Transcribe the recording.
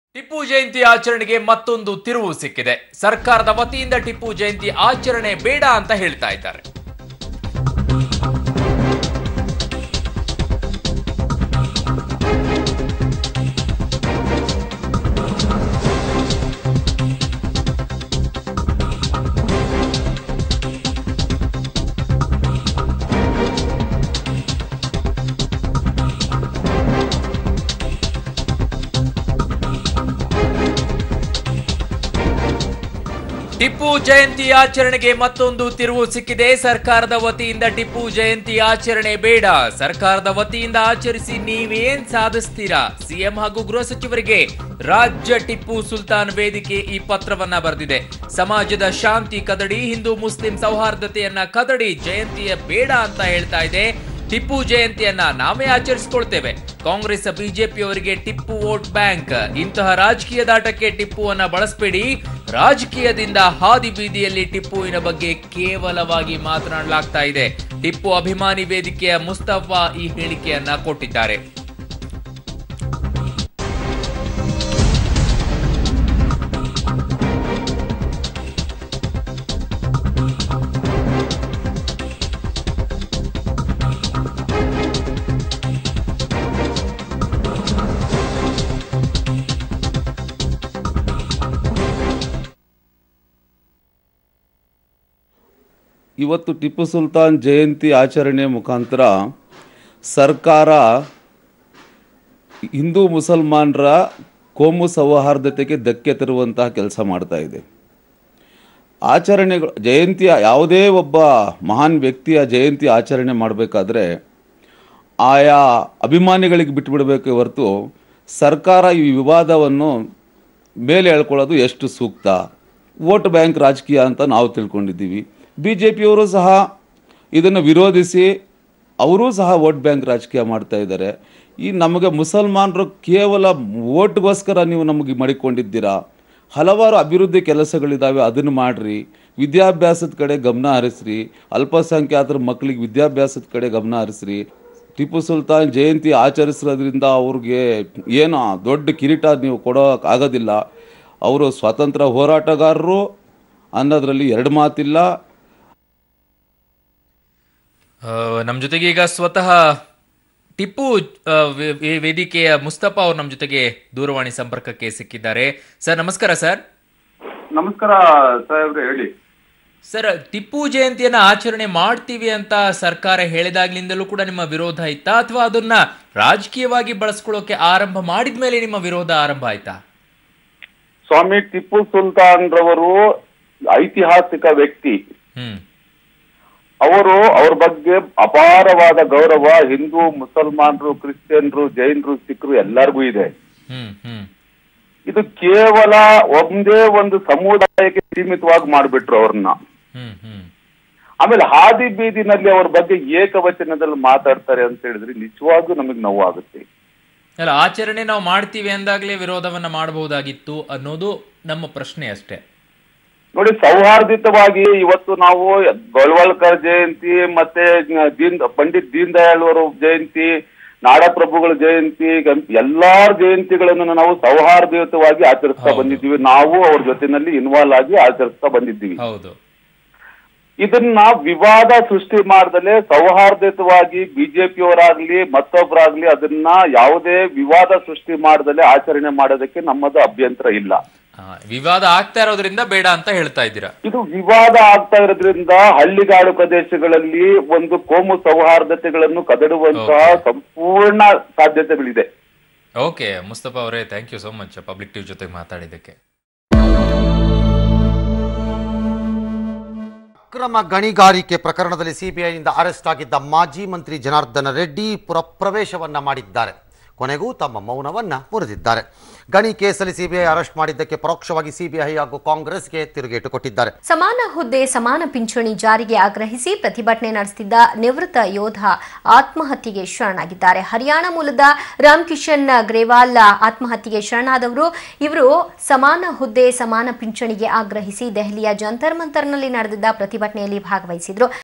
ಟಿಪ್ಪು ಜಯಂತಿ ಆಚರಣೆಗೆ ಮತ್ತೊಂದು ತಿರುವು ಸಿಕ್ಕಿದೆ ಸರ್ಕಾರದ ವತಿಯಿಂದ ಟಿಪ್ಪು ಜಯಂತಿ ಆಚರಣೆ ಬೇಡ ಅಂತ ಹೇಳ್ತಾ ಇದ್ದಾರೆ ಟಿಪ್ಪು ಜಯಂತಿ ಆಚರಣೆಗೆ ಮತ್ತೊಂದು ತಿರುವು ಸಿಕ್ಕಿದೆ ಸರ್ಕಾರದ ವತಿಯಿಂದ ಟಿಪ್ಪು ಜಯಂತಿ ಆಚರಣೆ ಬೇಡ ಸರ್ಕಾರದ ವತಿಯಿಂದ ಆಚರಿಸಿ ನೀವೇನ್ ಸಾಧಿಸ್ತೀರಾ ಸಿಎಂ ಹಾಗೂ ಗೃಹ ಸಚಿವರಿಗೆ ರಾಜ್ಯ ಟಿಪ್ಪು ಸುಲ್ತಾನ್ ವೇದಿಕೆ ಈ ಪತ್ರವನ್ನ ಬರೆದಿದೆ ಸಮಾಜದ ಶಾಂತಿ ಕದಡಿ ಹಿಂದೂ ಮುಸ್ಲಿಂ ಸೌಹಾರ್ದತೆಯನ್ನ ಕದಡಿ ಜಯಂತಿಯ ಬೇಡ ಅಂತ ಹೇಳ್ತಾ ಇದೆ ಟಿಪ್ಪು ಜಯಂತಿಯನ್ನ ನಾವೇ ಆಚರಿಸಿಕೊಳ್ತೇವೆ ಕಾಂಗ್ರೆಸ್ ಬಿಜೆಪಿಯವರಿಗೆ ಟಿಪ್ಪು ವೋಟ್ ಬ್ಯಾಂಕ್ ಇಂತಹ ರಾಜಕೀಯ ದಾಟಕ್ಕೆ ಟಿಪ್ಪುವನ್ನ ಬಳಸಬೇಡಿ ರಾಜಕೀಯದಿಂದ ಹಾದಿ ಬೀದಿಯಲ್ಲಿ ಟಿಪ್ಪುವಿನ ಬಗ್ಗೆ ಕೇವಲವಾಗಿ ಮಾತನಾಡಲಾಗ್ತಾ ಇದೆ ಟಿಪ್ಪು ಅಭಿಮಾನಿ ವೇದಿಕೆಯ ಮುಸ್ತಫಾ ಈ ಹೇಳಿಕೆಯನ್ನ ಕೊಟ್ಟಿದ್ದಾರೆ ಇವತ್ತು ಟಿಪ್ಪು ಸುಲ್ತಾನ್ ಜಯಂತಿ ಆಚರಣೆ ಮುಖಾಂತರ ಸರ್ಕಾರ ಹಿಂದೂ ಮುಸಲ್ಮಾನರ ಕೋಮು ಸೌಹಾರ್ದತೆಗೆ ಧಕ್ಕೆ ತರುವಂತಹ ಕೆಲಸ ಮಾಡ್ತಾ ಇದೆ ಆಚರಣೆಗಳು ಜಯಂತಿಯ ಯಾವುದೇ ಒಬ್ಬ ಮಹಾನ್ ವ್ಯಕ್ತಿಯ ಜಯಂತಿ ಆಚರಣೆ ಮಾಡಬೇಕಾದ್ರೆ ಆಯಾ ಅಭಿಮಾನಿಗಳಿಗೆ ಬಿಟ್ಟುಬಿಡಬೇಕೆ ಹೊರತು ಸರ್ಕಾರ ಈ ವಿವಾದವನ್ನು ಮೇಲೆ ಎಳ್ಕೊಳ್ಳೋದು ಎಷ್ಟು ಸೂಕ್ತ ವೋಟ್ ಬ್ಯಾಂಕ್ ರಾಜಕೀಯ ಅಂತ ನಾವು ತಿಳ್ಕೊಂಡಿದ್ದೀವಿ ಬಿ ಜೆ ಪಿಯವರು ಸಹ ಇದನ್ನು ವಿರೋಧಿಸಿ ಅವರೂ ಸಹ ವೋಟ್ ಬ್ಯಾಂಕ್ ರಾಜಕೀಯ ಮಾಡ್ತಾ ಇದ್ದಾರೆ ಈ ನಮಗೆ ಮುಸಲ್ಮಾನರು ಕೇವಲ ವೋಟ್ಗೋಸ್ಕರ ನೀವು ನಮಗೆ ಮಾಡಿಕೊಂಡಿದ್ದೀರಾ ಹಲವಾರು ಅಭಿವೃದ್ಧಿ ಕೆಲಸಗಳಿದ್ದಾವೆ ಅದನ್ನು ಮಾಡಿರಿ ವಿದ್ಯಾಭ್ಯಾಸದ ಕಡೆ ಗಮನ ಹರಿಸ್ರಿ ಅಲ್ಪಸಂಖ್ಯಾತರ ಮಕ್ಕಳಿಗೆ ವಿದ್ಯಾಭ್ಯಾಸದ ಕಡೆ ಗಮನ ಹರಿಸ್ರಿ ಟಿಪ್ಪು ಸುಲ್ತಾನ್ ಜಯಂತಿ ಆಚರಿಸೋದ್ರಿಂದ ಅವ್ರಿಗೆ ಏನು ದೊಡ್ಡ ಕಿರೀಟ ನೀವು ಕೊಡೋಕೆ ಆಗೋದಿಲ್ಲ ಅವರು ಸ್ವಾತಂತ್ರ್ಯ ಹೋರಾಟಗಾರರು ಅನ್ನೋದ್ರಲ್ಲಿ ಎರಡು ಮಾತಿಲ್ಲ ನಮ್ಮ ಜೊತೆಗೆ ಈಗ ಸ್ವತಃ ಟಿಪ್ಪು ಆ, ವೆ- ವೆ- ವೇದಿಕೆಯ ಮುಸ್ತಫಾ ಅವರು ನಮ್ಮ ಜೊತೆಗೆ ದೂರವಾಣಿ ಸಂಪರ್ಕಕ್ಕೆ ಸಿಕ್ಕಿದ್ದಾರೆ ಸರ್ ನಮಸ್ಕಾರ ಸರ್ ನಮಸ್ಕಾರ ಸಾಹೇಬ್ರೆ ಹೇಳಿ ಸರ್ ಟಿಪ್ಪು ಜಯಂತಿಯನ್ನ ಆಚರಣೆ ಮಾಡ್ತೀವಿ ಅಂತ ಸರ್ಕಾರ ಹೇಳಿದಾಗ್ಲಿಂದಲೂ ಕೂಡ ನಿಮ್ಮ ವಿರೋಧ ಇತ್ತಾ ಅಥವಾ ಅದನ್ನ ರಾಜಕೀಯವಾಗಿ ಬಳಸ್ಕೊಳ್ಳೋಕೆ ಆರಂಭ ಮಾಡಿದ ಮೇಲೆ ನಿಮ್ಮ ವಿರೋಧ ಆರಂಭ ಆಯ್ತಾ ಸ್ವಾಮಿ ಟಿಪ್ಪು ಸುಲ್ತಾನ್ ರವರು ಐತಿಹಾಸಿಕ ವ್ಯಕ್ತಿ ಹ್ಮ್ ಅವರು ಅವ್ರ ಬಗ್ಗೆ ಅಪಾರವಾದ ಗೌರವ ಹಿಂದೂ ಮುಸಲ್ಮಾನರು ಕ್ರಿಶ್ಚಿಯನ್ರು ಜೈನರು ಸಿಖ್ರು ಎಲ್ಲರಿಗೂ ಇದೆ ಹ್ಮ್ ಹ್ಮ್ ಇದು ಕೇವಲ ಒಂದೇ ಒಂದು ಸಮುದಾಯಕ್ಕೆ ಸೀಮಿತವಾಗಿ ಮಾಡ್ಬಿಟ್ರು ಅವ್ರನ್ನ ಹ್ಮ್ ಹ್ಮ್ ಆಮೇಲೆ ಹಾದಿ ಬೀದಿನಲ್ಲಿ ಅವ್ರ ಬಗ್ಗೆ ಏಕವಚನದಲ್ಲಿ ಮಾತಾಡ್ತಾರೆ ಅಂತ ಹೇಳಿದ್ರೆ ನಿಜವಾಗ್ಲೂ ನಮಗೆ ನೋವಾಗುತ್ತೆ ಅಲ್ಲ ಆಚರಣೆ ನಾವು ಮಾಡ್ತೀವಿ ಅಂದಾಗ್ಲೇ ವಿರೋಧವನ್ನ ಮಾಡಬಹುದಾಗಿತ್ತು ಅನ್ನೋದು ನಮ್ಮ ಪ್ರಶ್ನೆ ಅಷ್ಟೇ ನೋಡಿ ಸೌಹಾರ್ದಿತವಾಗಿ ಇವತ್ತು ನಾವು ಗೊಳ್ವಳ್ಕರ್ ಜಯಂತಿ ಮತ್ತೆ ದೀನ್ ಪಂಡಿತ್ ದೀನ್ ದಯಾಳ್ ಅವರ ಜಯಂತಿ ನಾಡಪ್ರಭುಗಳ ಜಯಂತಿ ಗಂ- ಎಲ್ಲಾರ ಜಯಂತಿಗಳನ್ನು ನಾವು ಸೌಹಾರ್ದಯುತವಾಗಿ ಆಚರಿಸ್ತಾ ಹೌದು. ಬಂದಿದ್ದೀವಿ ನಾವು ಅವ್ರ ಜೊತೆನಲ್ಲಿ ಇನ್ವಾಲ್ವ್ ಆಗಿ ಆಚರಿಸ್ತಾ ಬಂದಿದ್ದೀವಿ ಹೌದು ಇದನ್ನ ವಿವಾದ ಸೃಷ್ಟಿ ಮಾಡ್ದಲೆ ಸೌಹಾರ್ದಯುತವಾಗಿ ಬಿಜೆಪಿಯವರಾಗ್ಲಿ ಮತ್ತೊಬ್ಬರಾಗ್ಲಿ ಅದನ್ನ ಯಾವುದೇ ವಿವಾದ ಸೃಷ್ಟಿ ಮಾಡ್ದಲೆ ಆಚರಣೆ ಮಾಡೋದಕ್ಕೆ ನಮ್ಮದು ಅಭ್ಯಂತರ ಇಲ್ಲ ಆ, ವಿವಾದ ಆಗ್ತಾ ಇರೋದ್ರಿಂದ ಬೇಡ ಅಂತ ಹೇಳ್ತಾ ಇದ್ದೀರಾ ಇದು ವಿವಾದ ಆಗ್ತಾ ಇರೋದ್ರಿಂದ ಹಳ್ಳಿಗಾಡು ಪ್ರದೇಶಗಳಲ್ಲಿ ಒಂದು ಕೋಮು ಸೌಹಾರ್ದತೆಗಳನ್ನು ಕದಡುವಂತಹ ಸಂಪೂರ್ಣ ಸಾಧ್ಯತೆಗಳಿದೆ ಓಕೆ ಮುಸ್ತಫಾ ಅವರೇ thank you so much public TV ಜೊತೆಗೆ ಮಾತಾಡಿದ್ದಕ್ಕೆ ಅಕ್ರಮ ಗಣಿಗಾರಿಕೆ ಪ್ರಕರಣದಲ್ಲಿ ಸಿಬಿಐನಿಂದ ಅರೆಸ್ಟ್ ಆಗಿದ್ದ ಮಾಜಿ ಮಂತ್ರಿ ಜನಾರ್ದನ ರೆಡ್ಡಿ ಪುರಪ್ರವೇಶವನ್ನ ಮಾಡಿದ್ದಾರೆ ಕೊನೆಗೂ ತಮ್ಮ ಮೌನವನ್ನ ಮುರಿದಿದ್ದಾರೆ ಗಣಿ ಕೇಸಲ್ಲಿ ಸಿಬಿಐ ಅರೆಸ್ಟ್ ಮಾಡಿದ್ದಕ್ಕೆ ಪರೋಕ್ಷವಾಗಿ ಸಿಬಿಐ ಹಾಗೂ ಕಾಂಗ್ರೆಸ್ಗೆ ತಿರುಗೇಟು ಕೊಟ್ಟಿದ್ದಾರೆ ಸಮಾನ ಹುದ್ದೆ ಸಮಾನ ಪಿಂಚಣಿ ಜಾರಿಗೆ ಆಗ್ರಹಿಸಿ ಪ್ರತಿಭಟನೆ ನಡೆಸುತ್ತಿದ್ದ ನಿವೃತ್ತ ಯೋಧ ಆತ್ಮಹತ್ಯೆಗೆ ಶರಣಾಗಿದ್ದಾರೆ ಹರಿಯಾಣ ಮೂಲದ ರಾಮ್ ಕಿಶನ್ ಗ್ರೇವಾಲ್ ಆತ್ಮಹತ್ಯೆಗೆ ಶರಣಾದವರು ಇವರು ಸಮಾನ ಹುದ್ದೆ ಸಮಾನ ಪಿಂಚಣಿಗೆ ಆಗ್ರಹಿಸಿ ದೆಹಲಿಯ ಜಂತರ್ ಮಂತರ್ನಲ್ಲಿ ನಡೆದಿದ್ದ ಪ್ರತಿಭಟನೆಯಲ್ಲಿ ಭಾಗವಹಿಸಿದ್ರು